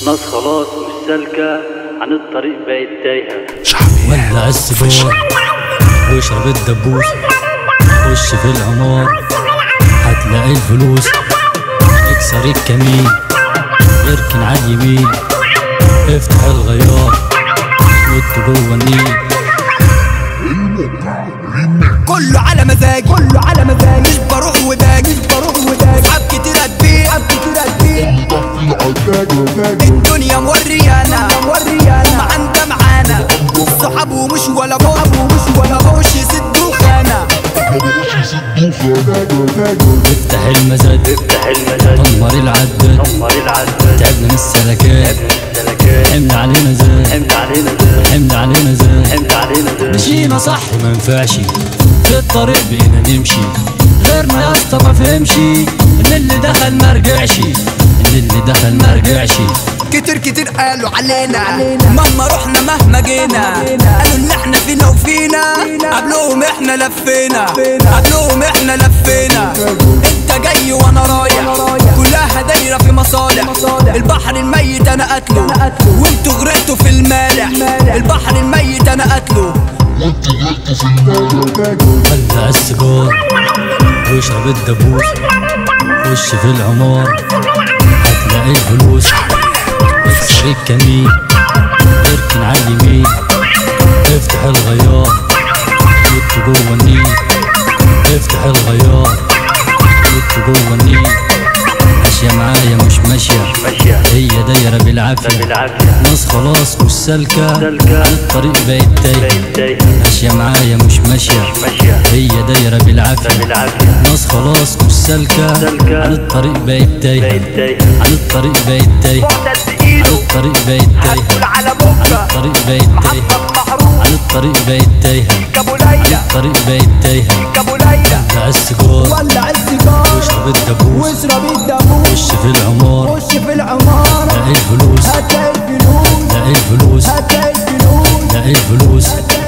ناس خلاص مش سالكة عن الطريق بقت تايهة ولع السيجار واشرب الدبوس خش في العمار هتلاقي الفلوس اكسر الكمين اركن على اليمين افتح الغيار نط جوه النيل كله على مزاج كله على مزاج مش بروح وباجي مش بروح وباجي صحاب كتير هتبيع صحاب كتير هتبيع الدنيا موريانا موريانا ما انت معانا صحاب ومش ولا بوش ومش ولا بوش يسدوا خانه افتح المزاد افتح المزاد دمر العداد دمر العداد تعبنا من السلكات سلكات حمل علينا زاد حمد علينا زاد حمل علينا زاد حمد علينا زاد مشينا صح ما ينفعش في الطريق بقينا نمشي غيرنا يا اسطى ما فهمش ان اللي دخل ما رجعش ان اللي دخل ما رجعش كتير كتير قالوا علينا مهما رحنا مهما جينا قالوا ان احنا فينا وفينا قبلهم احنا لفينا قبلهم احنا لفينا انت جاي وانا رايح كلها دايره في مصالح البحر الميت انا قتله وانتوا غرقتوا في المالح البحر الميت انا قتله ولع السيجار واشرب الدبوس خش في العمار هتلاقي الفلوس اكسر الكمين اركن على اليمين افتح الغيار نط جوه النيل افتح الغيار نط جوه النيل ماشية معايا مش ماشية ماشية هي دايرة بالعافية بالعافية ناس خلاص مش سالكة سالكة. عن الطريق بقت تايهة بقت تايهة ماشية معايا مش ماشية ماشية هي دايرة بالعافية بالعافية ناس خلاص مش سالكة سالكة. عن الطريق بقت تايهة بقت تايهة عن الطريق بقت تايهة عن الطريق بقت تايهة على عن بكره الطريق بقت تايهة محروم عن الطريق بقت تايهة ابو ليلى الطريق بقت تايهة ابو ليلى ولع السيجار ولع السيجار واشرب الدبوس واشرب الدبوس خش في العمار خش في العمارة لاقي الفلوس هتلاقي الفلوس لاقي الفلوس هتلاقي الفلوس لاقي الفلوس هتلاقي